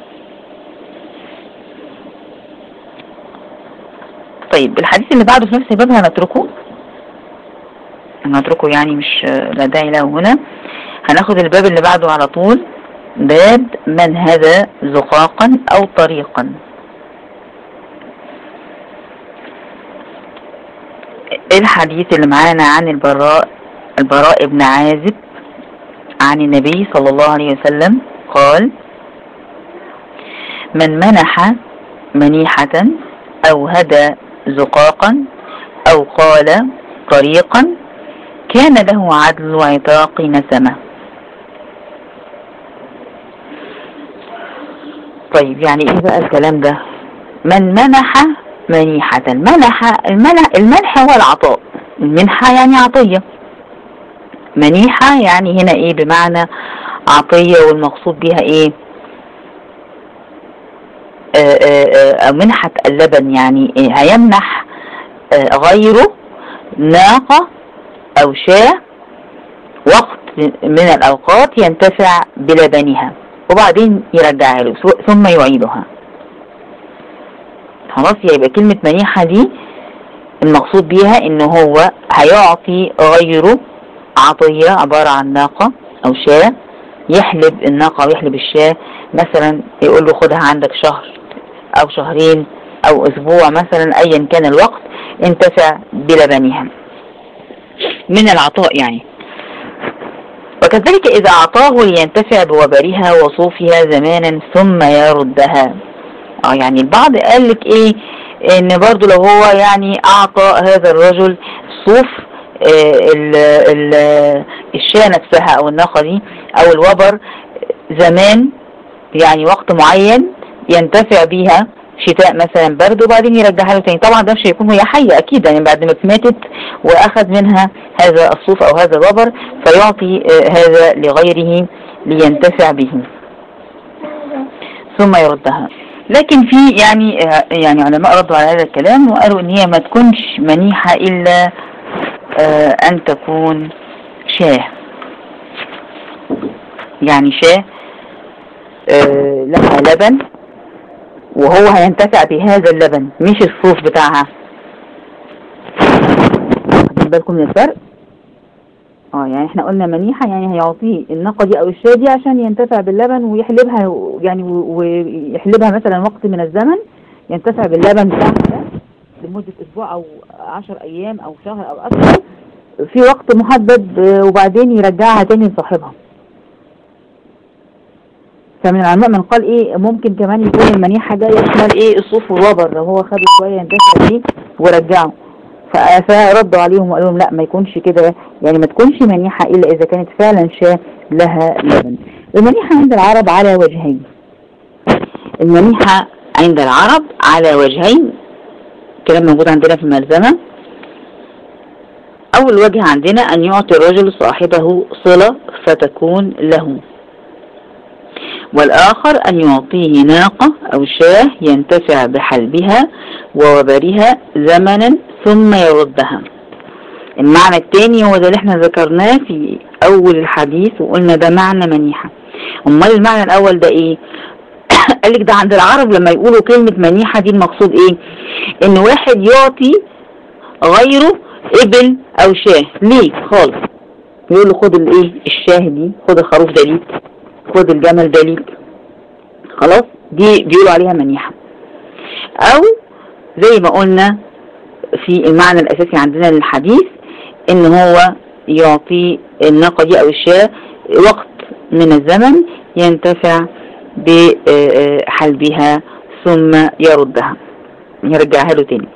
طيب الحديث اللي بعده في نفس الباب هنتركه هنتركه يعني مش لا داعي له هنا هناخد الباب اللي بعده على طول باب من هذا زقاقا او طريقا الحديث اللي معانا عن البراء البراء بن عازب عن النبي صلى الله عليه وسلم قال من منح منيحة أو هدى زقاقا أو قال طريقا كان له عدل عتاق نسمة طيب يعني ايه بقى الكلام ده من منح منيحة المنح المنح, المنح هو العطاء المنحة يعني عطية منيحة يعني هنا ايه بمعنى عطية والمقصود بها ايه آآ آآ منحة اللبن يعني إيه هيمنح غيره ناقة او شاة وقت من الاوقات ينتفع بلبنها وبعدين يرجعها له ثم يعيدها خلاص يبقى كلمة منيحة دي المقصود بيها ان هو هيعطي غيره عطية عبارة عن ناقة او شاة يحلب الناقة ويحلب الشاة مثلا يقول له خدها عندك شهر او شهرين او اسبوع مثلا ايا كان الوقت انتفع بلبنها من العطاء يعني وكذلك إذا أعطاه لينتفع بوبرها وصوفها زمانا ثم يردها اه يعني البعض قال لك ايه ان برضو لو هو يعني اعطى هذا الرجل صوف ال ال الشاة نفسها او الناقة دي او الوبر زمان يعني وقت معين ينتفع بيها شتاء مثلا برد وبعدين يرجعها له تاني طبعا ده مش هيكون هي حية اكيد يعني بعد ما ماتت واخذ منها هذا الصوف او هذا الوبر فيعطي هذا لغيره لينتفع به ثم يردها لكن في يعني يعني علماء ردوا على هذا الكلام وقالوا ان هي ما تكونش منيحة الا ان تكون شاه يعني شاه لها لبن وهو هينتفع بهذا اللبن مش الصوف بتاعها واخدين بالكم من الفرق اه يعني احنا قلنا منيحة يعني هيعطيه الناقة دي او الشاة دي عشان ينتفع باللبن ويحلبها يعني ويحلبها مثلا وقت من الزمن ينتفع باللبن بتاعها ده لمدة اسبوع او عشر ايام او شهر او اكثر في وقت محدد وبعدين يرجعها تاني لصاحبها فمن العلماء من قال ايه ممكن كمان يكون المنيحة ده يشمل ايه الصوف والوبر لو هو خده شوية ينتفع بيه ورجعه فردوا عليهم وقالوا لهم لا ما يكونش كده يعني ما تكونش منيحة الا اذا كانت فعلا شاة لها لبن المنيحة عند العرب على وجهين المنيحة عند العرب على وجهين كلام موجود عندنا في الملزمة اول وجه عندنا ان يعطي الرجل صاحبه صلة فتكون له والآخر أن يعطيه ناقة أو شاه ينتفع بحلبها ووبرها زمنا ثم يردها المعنى الثاني هو ده اللي احنا ذكرناه في أول الحديث وقلنا ده معنى منيحة أمال المعنى الأول ده إيه قالك ده عند العرب لما يقولوا كلمة منيحة دي المقصود إيه إن واحد يعطي غيره إبل أو شاه ليه خالص يقول له خد الإيه الشاه دي خد الخروف ده ليك خد الجمل ده ليك خلاص دي بيقولوا عليها منيحة او زي ما قلنا في المعنى الاساسي عندنا للحديث ان هو يعطي الناقة دي او الشاة وقت من الزمن ينتفع بحلبها ثم يردها يرجعها له تاني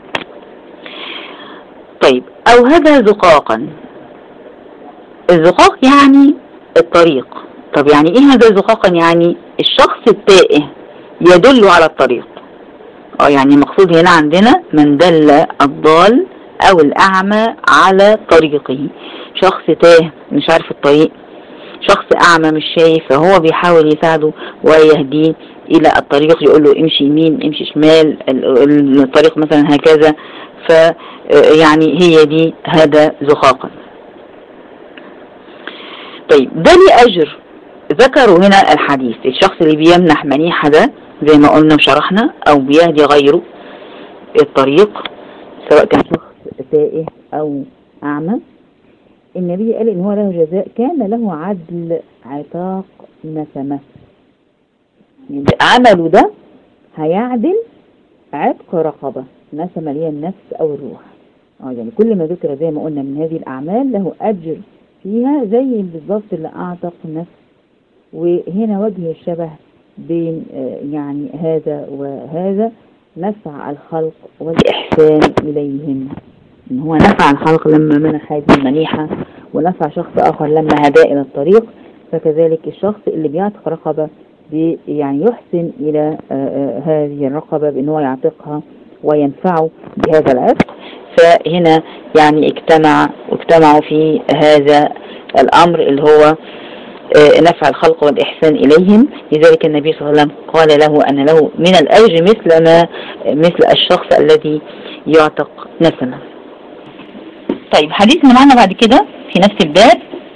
طيب او هذا زقاقا الزقاق يعني الطريق طب يعني ايه هذا زقاقا يعني الشخص التائه يدل على الطريق اه يعني مقصود هنا عندنا من دل الضال او الاعمى على طريقه شخص تاه مش عارف الطريق شخص اعمى مش شايف فهو بيحاول يساعده ويهديه الى الطريق يقول له امشي يمين امشي شمال الطريق مثلا هكذا ف يعني هي دي هذا زقاقا طيب ده ليه اجر ذكروا هنا الحديث الشخص اللي بيمنح منيحة ده زي ما قلنا وشرحنا او بيهدي غيره الطريق سواء كان شخص تائه او اعمى النبي قال ان هو له جزاء كان له عدل عتاق نسمة يعني عمله ده هيعدل عتق رقبة نسمة اللي هي النفس او الروح اه يعني كل ما ذكر زي ما قلنا من هذه الاعمال له اجر فيها زي بالظبط اللي اعتق نفس وهنا وجه الشبه بين يعني هذا وهذا نفع الخلق والإحسان إليهم إن هو نفع الخلق لما منح هذه المنيحة ونفع شخص آخر لما هداه إلى الطريق فكذلك الشخص اللي بيعتق رقبة يعني يحسن إلى هذه الرقبة بأن هو يعتقها وينفعه بهذا العتق فهنا يعني اجتمع اجتمعوا في هذا الأمر اللي هو نفع الخلق والإحسان إليهم لذلك النبي صلى الله عليه وسلم قال له أن له من الأجر مثل ما مثل الشخص الذي يعتق نسمة طيب حديثنا معنا بعد كده في نفس الباب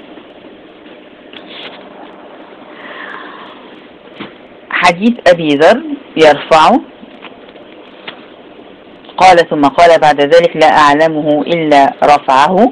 حديث أبي ذر يرفعه قال ثم قال بعد ذلك لا أعلمه إلا رفعه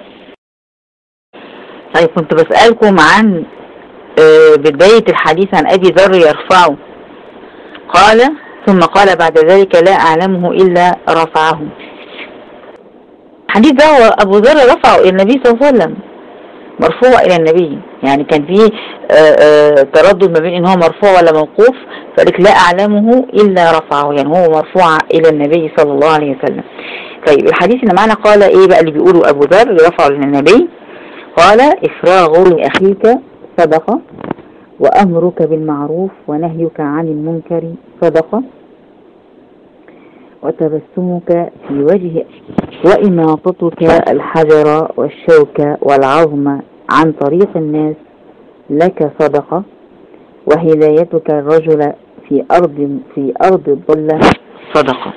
طيب كنت بسألكم عن بداية الحديث عن أبي ذر يرفعه قال ثم قال بعد ذلك لا أعلمه إلا رفعه الحديث ده هو أبو ذر رفعه إلى النبي صلى الله عليه وسلم مرفوع إلى النبي يعني كان فيه تردد ما بين إن هو مرفوع ولا موقوف فقالك لا أعلمه إلا رفعه يعني هو مرفوع إلى النبي صلى الله عليه وسلم طيب الحديث اللي معنا قال إيه بقى اللي بيقوله أبو ذر رفعه للنبي قال إفراغ لأخيك صدقة وأمرك بالمعروف ونهيك عن المنكر صدقة وتبسمك في وجه وإماطتك الحجر والشوك والعظم عن طريق الناس لك صدقة وهدايتك الرجل في أرض في أرض الظلة صدقة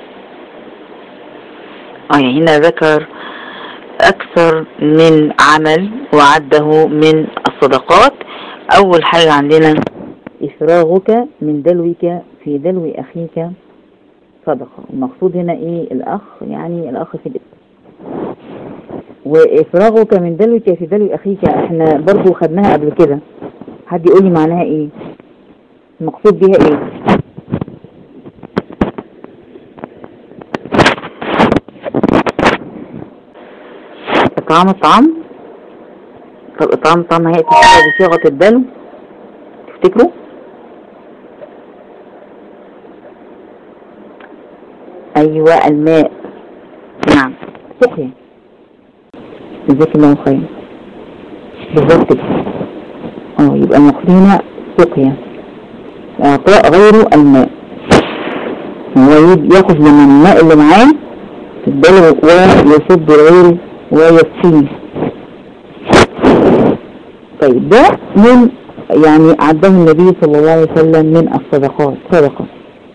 آه يعني هنا ذكر أكثر من عمل وعده من الصدقات أول حاجة عندنا إفراغك من دلوك في دلو أخيك صدقة المقصود هنا إيه الأخ يعني الأخ في الإسلام وإفراغك من دلوك في دلو أخيك إحنا برضو خدناها قبل كده حد يقول لي معناها إيه المقصود بها إيه إطعام الطعام طب إطعام الطعام هيأتي بصيغة الدلو تفتكروا أيوة الماء نعم سقيا جزاك الله خير بالظبط كده اه يبقى المقصود هنا سقيا إعطاء غيره الماء هو ياخذ من الماء اللي معاه في الدلو ويصب غيره ويكفيه طيب ده من يعني عده النبي صلى الله عليه وسلم من الصدقات صدقة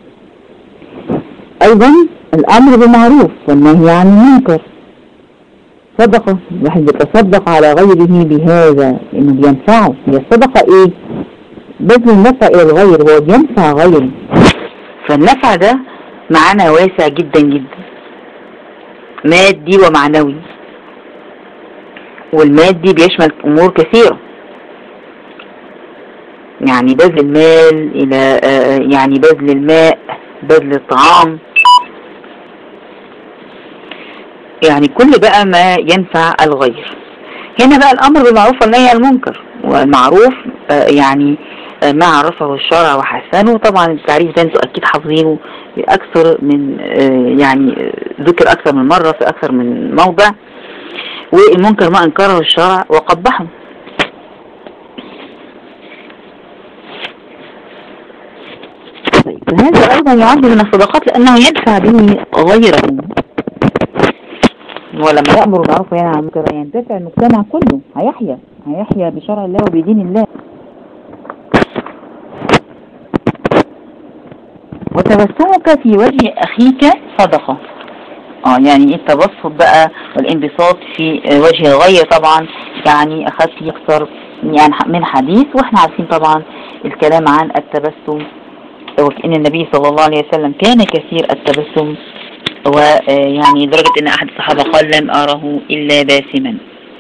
ايضا الامر بالمعروف والنهي عن المنكر صدقة الواحد بيتصدق على غيره بهذا انه بينفعه هي الصدقة ايه بذل النفع الى الغير هو بينفع غيره فالنفع ده معانا واسع جدا جدا مادي ومعنوي والمادي بيشمل امور كثيرة يعني بذل المال الى يعني بذل الماء بذل الطعام يعني كل بقى ما ينفع الغير هنا بقى الامر بالمعروف والنهي عن المنكر والمعروف يعني ما عرفه الشرع وحسنه طبعا التعريف ده انتوا اكيد حافظينه اكثر من يعني ذكر اكثر من مرة في اكثر من موضع والمنكر ما انكره الشرع وقبحه طيب هذا ايضا يعد من الصدقات لانه يدفع به غيره ولما يأمر بالمعروف وينهى عن المنكر ينتفع المجتمع كله هيحيا هيحيا بشرع الله وبدين الله وتبسمك في وجه أخيك صدقة اه يعني التبسط بقى والانبساط في وجه الغير طبعا يعني أخذت يكثر يعني من حديث واحنا عارفين طبعا الكلام عن التبسم وكأن النبي صلى الله عليه وسلم كان كثير التبسم ويعني لدرجة ان احد الصحابة قال لم اره الا باسما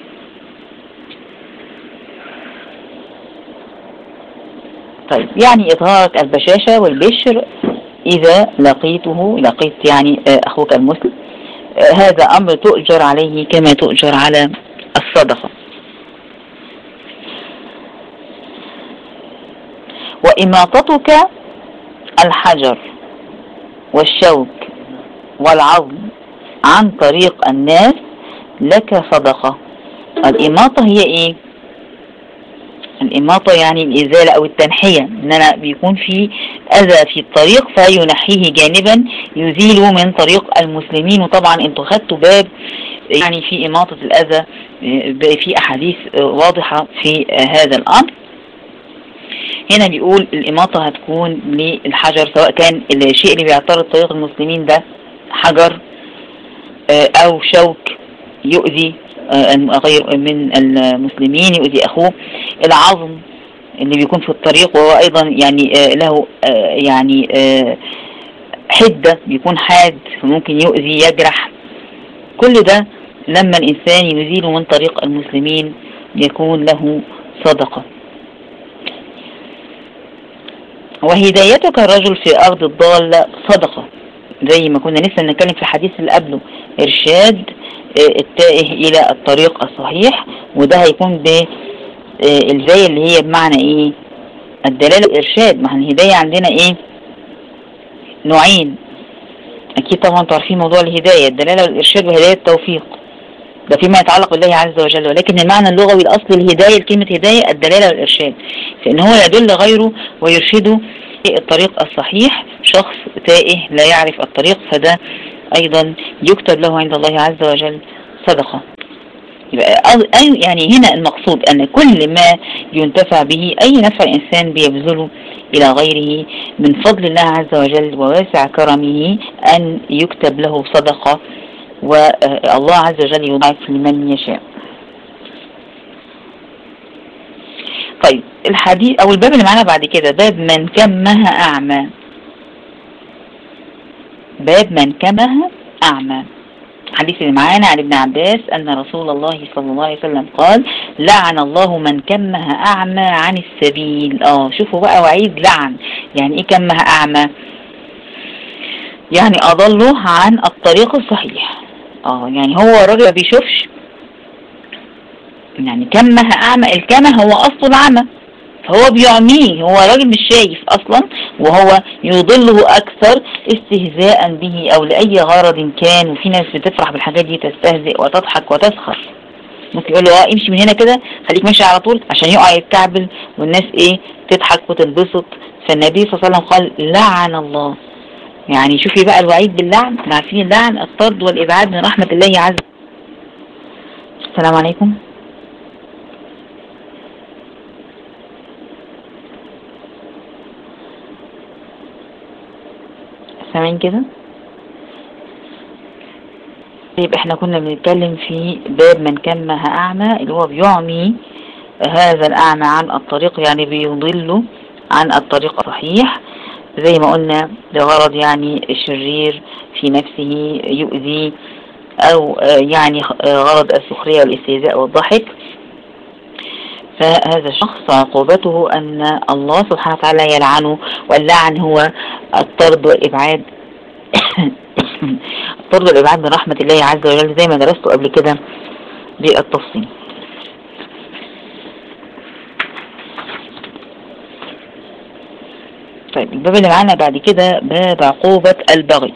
طيب يعني اظهارك البشاشة والبشر اذا لقيته لقيت يعني اخوك المسلم هذا امر تؤجر عليه كما تؤجر على الصدقة وإماطتك الحجر والشوك والعظم عن طريق الناس لك صدقة الإماطة هي إيه الإماطة يعني الإزالة أو التنحية إن أنا بيكون في أذى في الطريق فينحيه جانبا يزيله من طريق المسلمين وطبعا انتوا خدتوا باب يعني في إماطة الأذى في أحاديث واضحة في هذا الأمر هنا بيقول الإماطة هتكون للحجر سواء كان الشيء اللي بيعترض طريق المسلمين ده حجر أو شوك يؤذي غير من المسلمين يؤذي أخوه العظم اللي بيكون في الطريق وهو أيضا يعني له يعني حدة بيكون حاد فممكن يؤذي يجرح كل ده لما الإنسان يزيله من طريق المسلمين يكون له صدقة وهدايتك الرجل في أرض الضالة صدقة زي ما كنا لسه بنتكلم في الحديث اللي قبله إرشاد التائه إلى الطريق الصحيح وده هيكون بالزاية اللي هي بمعنى إيه الدلالة والإرشاد ما الهداية عندنا إيه نوعين أكيد طبعا تعرفين موضوع الهداية الدلالة والإرشاد وهداية التوفيق ده فيما يتعلق بالله عز وجل ولكن المعنى اللغوي الأصل الهداية كلمة هداية الدلالة والإرشاد فإن هو يدل غيره ويرشده الطريق الصحيح شخص تائه لا يعرف الطريق فده أيضا يكتب له عند الله عز وجل صدقة أي يعني هنا المقصود أن كل ما ينتفع به أي نفع الإنسان بيبذله إلى غيره من فضل الله عز وجل وواسع كرمه أن يكتب له صدقة والله عز وجل يضاعف لمن يشاء طيب الحديث او الباب اللي معانا بعد كده باب من كمها اعمى باب من كمها اعمى الحديث اللي معانا عن ابن عباس ان رسول الله صلى الله عليه وسلم قال لعن الله من كمها اعمى عن السبيل اه شوفوا بقى وعيد لعن يعني ايه كمها اعمى يعني اضله عن الطريق الصحيح اه يعني هو الراجل ما بيشوفش يعني كمه اعمى الكمه هو اصله العمى فهو بيعميه هو راجل مش شايف اصلا وهو يضله اكثر استهزاء به او لاي غرض كان وفي ناس بتفرح بالحاجات دي تستهزئ وتضحك وتسخر ممكن يقول له اه امشي من هنا كده خليك ماشي على طول عشان يقع يتكعبل والناس ايه تضحك وتنبسط فالنبي صلى الله عليه وسلم قال لعن الله يعني شوفي بقى الوعيد باللعن احنا عارفين اللعن الطرد والابعاد من رحمة الله عز السلام عليكم سامعين كده طيب احنا كنا بنتكلم في باب من كمها اعمى اللي هو بيعمي هذا الاعمى عن الطريق يعني بيضله عن الطريق الصحيح زي ما قلنا لغرض يعني شرير في نفسه يؤذي او يعني غرض السخرية والاستهزاء والضحك فهذا الشخص عقوبته أن الله سبحانه وتعالى يلعنه واللعن هو الطرد والإبعاد الطرد والإبعاد من رحمة الله عز وجل زي ما درسته قبل كده بالتفصيل طيب الباب اللي معانا بعد كده باب عقوبة البغي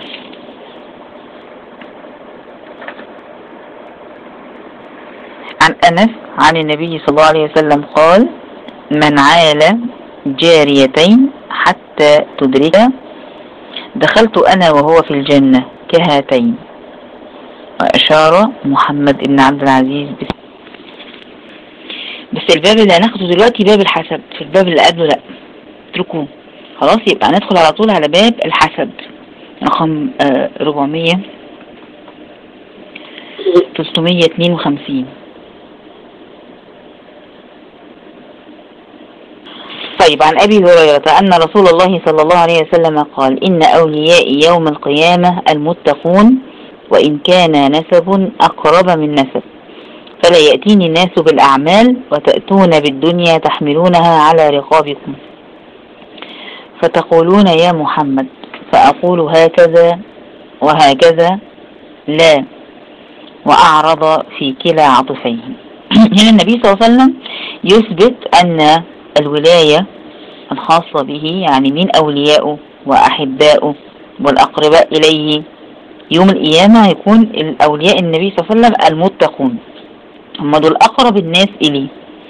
عن أنس عن النبي صلى الله عليه وسلم قال من عال جاريتين حتى تدرك دخلت أنا وهو في الجنة كهاتين وأشار محمد بن عبد العزيز بس بس الباب اللي هناخده دلوقتي باب الحسب في الباب اللي قبله لا اتركوه خلاص يبقى ندخل على طول على باب الحسب رقم آه 400 352 طيب عن أبي هريرة أن رسول الله صلى الله عليه وسلم قال إن أولياء يوم القيامة المتقون وإن كان نسب أقرب من نسب فلا يأتيني الناس بالأعمال وتأتون بالدنيا تحملونها على رقابكم فتقولون يا محمد فأقول هكذا وهكذا لا وأعرض في كلا عطفيه هنا النبي صلى الله عليه وسلم يثبت أن الولاية الخاصة به يعني من أوليائه وأحبائه والأقرباء إليه يوم القيامة هيكون الأولياء النبي صلى الله عليه وسلم المتقون هم دول أقرب الناس إليه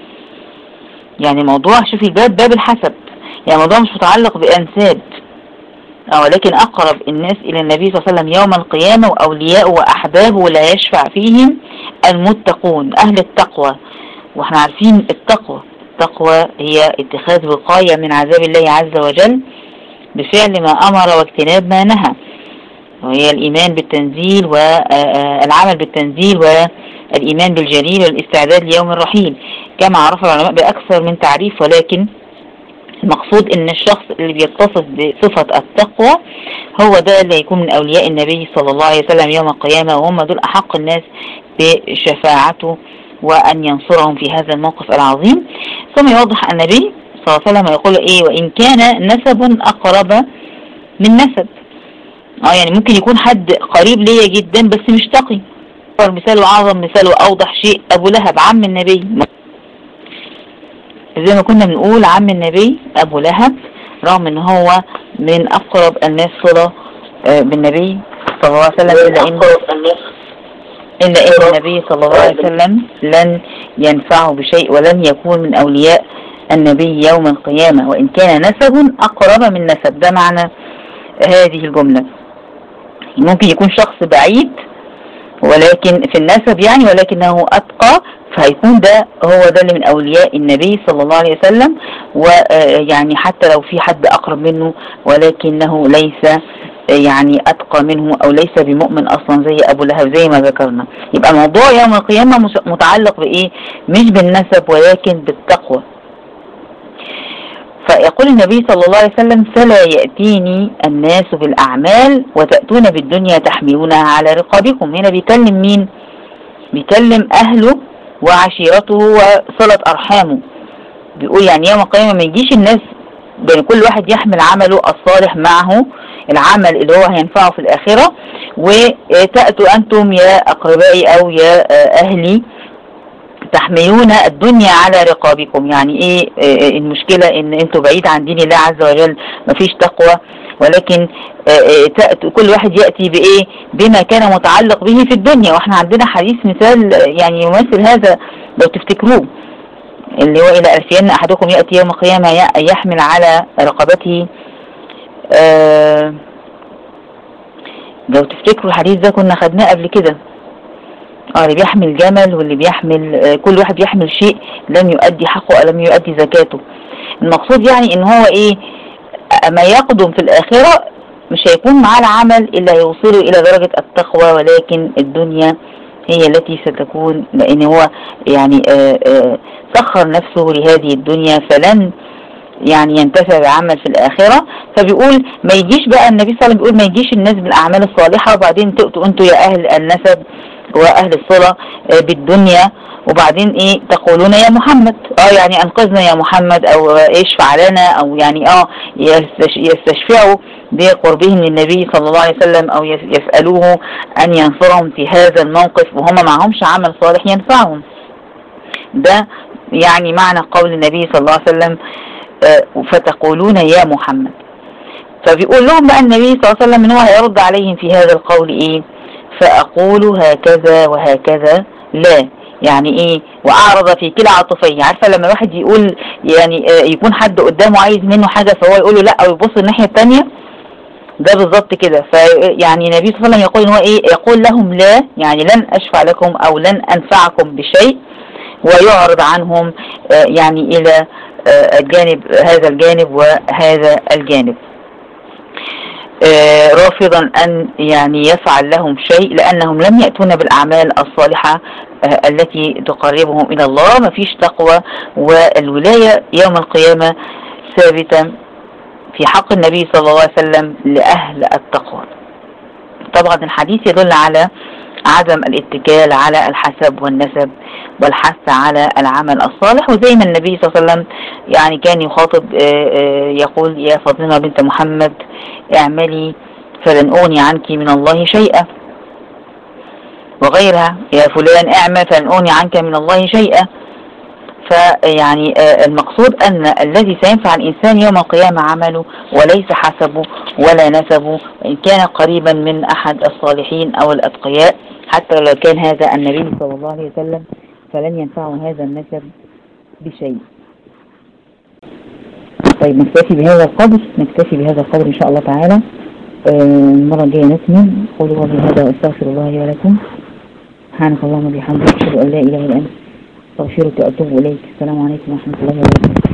يعني موضوع شوفي الباب باب الحسب يعني موضوع مش متعلق بأنساب ولكن أقرب الناس إلى النبي صلى الله عليه وسلم يوم القيامة وأولياءه وأحبابه لا يشفع فيهم المتقون أهل التقوى واحنا عارفين التقوى التقوى هي اتخاذ وقاية من عذاب الله عز وجل بفعل ما أمر واجتناب ما نهى وهي الإيمان بالتنزيل والعمل بالتنزيل والإيمان بالجليل والاستعداد ليوم الرحيل كما عرف العلماء بأكثر من تعريف ولكن المقصود ان الشخص اللي بيتصف بصفة التقوى هو ده اللي هيكون من اولياء النبي صلى الله عليه وسلم يوم القيامة وهم دول احق الناس بشفاعته وان ينصرهم في هذا الموقف العظيم ثم يوضح النبي صلى الله عليه وسلم يقول ايه وان كان نسب اقرب من نسب اه يعني ممكن يكون حد قريب ليا جدا بس مش تقي مثال اعظم مثال اوضح شيء ابو لهب عم النبي زي ما كنا بنقول عم النبي ابو لهب رغم ان هو من اقرب الناس صلة بالنبي صلى الله عليه وسلم الا ان الا ان النبي صلى الله عليه وسلم لن ينفعه بشيء ولن يكون من اولياء النبي يوم القيامة وان كان نسب اقرب من نسب ده معنى هذه الجملة ممكن يكون شخص بعيد ولكن في النسب يعني ولكنه أتقى فهيكون ده هو ده اللي من أولياء النبي صلى الله عليه وسلم ويعني حتى لو في حد أقرب منه ولكنه ليس يعني أتقى منه أو ليس بمؤمن أصلا زي أبو لهب زي ما ذكرنا يبقى الموضوع يوم القيامة متعلق بإيه مش بالنسب ولكن بالتقوى فيقول النبي صلى الله عليه وسلم فلا يأتيني الناس بالأعمال وتأتون بالدنيا تحملونها على رقابكم هنا بيكلم مين بيكلم أهله وعشيرته وصلة أرحامه بيقول يعني يوم القيامة ما يجيش الناس بين كل واحد يحمل عمله الصالح معه العمل اللي هو هينفعه في الآخرة وتأتوا أنتم يا أقربائي أو يا أهلي تحملون الدنيا على رقابكم يعني ايه المشكلة ان انتوا بعيد عن دين الله عز وجل مفيش تقوى ولكن كل واحد يأتي بايه بما كان متعلق به في الدنيا واحنا عندنا حديث مثال يعني يمثل هذا لو تفتكروه اللي هو الى الفين احدكم يأتي يوم القيامة يحمل على رقبته لو تفتكروا الحديث ده كنا خدناه قبل كده اه اللي بيحمل جمل واللي بيحمل آه كل واحد بيحمل شيء لم يؤدي حقه أو لم يؤدي زكاته المقصود يعني ان هو ايه ما يقدم في الآخرة مش هيكون معاه العمل إلا يوصله إلى درجة التقوى ولكن الدنيا هي التي ستكون لأن هو يعني آآ آآ سخر نفسه لهذه الدنيا فلن يعني ينتفع بعمل في الآخرة فبيقول ما يجيش بقى النبي صلى الله عليه وسلم بيقول ما يجيش الناس بالأعمال الصالحة وبعدين تؤتوا أنتوا يا أهل النسب وأهل الصلة بالدنيا وبعدين ايه تقولون يا محمد اه يعني انقذنا يا محمد او اشفع لنا او يعني اه يستشفعوا بقربهم للنبي صلى الله عليه وسلم او يسألوه ان ينصرهم في هذا الموقف وهم معهمش عمل صالح ينفعهم ده يعني معنى قول النبي صلى الله عليه وسلم آه فتقولون يا محمد فبيقول لهم بقى النبي صلى الله عليه وسلم ان هو هيرد عليهم في هذا القول ايه فأقول هكذا وهكذا لا يعني ايه واعرض في كلا عاطفيه عارفه لما الواحد يقول يعني يكون حد قدامه عايز منه حاجه فهو يقول له لا او يبص الناحيه الثانيه ده بالظبط كده فيعني النبي صلى الله عليه وسلم يقول ان هو ايه يقول لهم لا يعني لن اشفع لكم او لن انفعكم بشيء ويعرض عنهم يعني الى الجانب هذا الجانب وهذا الجانب رافضا أن يعني يفعل لهم شيء لأنهم لم يأتون بالأعمال الصالحة التي تقربهم إلى الله ما فيش تقوى والولاية يوم القيامة ثابتة في حق النبي صلى الله عليه وسلم لأهل التقوى طبعا الحديث يدل على عدم الاتكال على الحسب والنسب والحث على العمل الصالح وزي ما النبي صلى الله عليه وسلم يعني كان يخاطب يقول يا فاطمة بنت محمد اعملي فلن أغني عنك من الله شيئا وغيرها يا فلان اعمل فلن أغني عنك من الله شيئا فيعني المقصود أن الذي سينفع الإنسان يوم القيامة عمله وليس حسبه ولا نسبه وإن كان قريبا من أحد الصالحين أو الأتقياء حتى لو كان هذا النبي صلى الله عليه وسلم فلن ينفعه هذا النسب بشيء طيب نكتفي بهذا القدر نكتفي بهذا القدر إن شاء الله تعالى المرة الجاية نكمل قولوا قولي هذا واستغفر الله لي ولكم سبحانك اللهم وبحمدك أشهد أن لا إله إلا أنت استغفرك وأتوب إليك السلام عليكم ورحمة الله وبركاته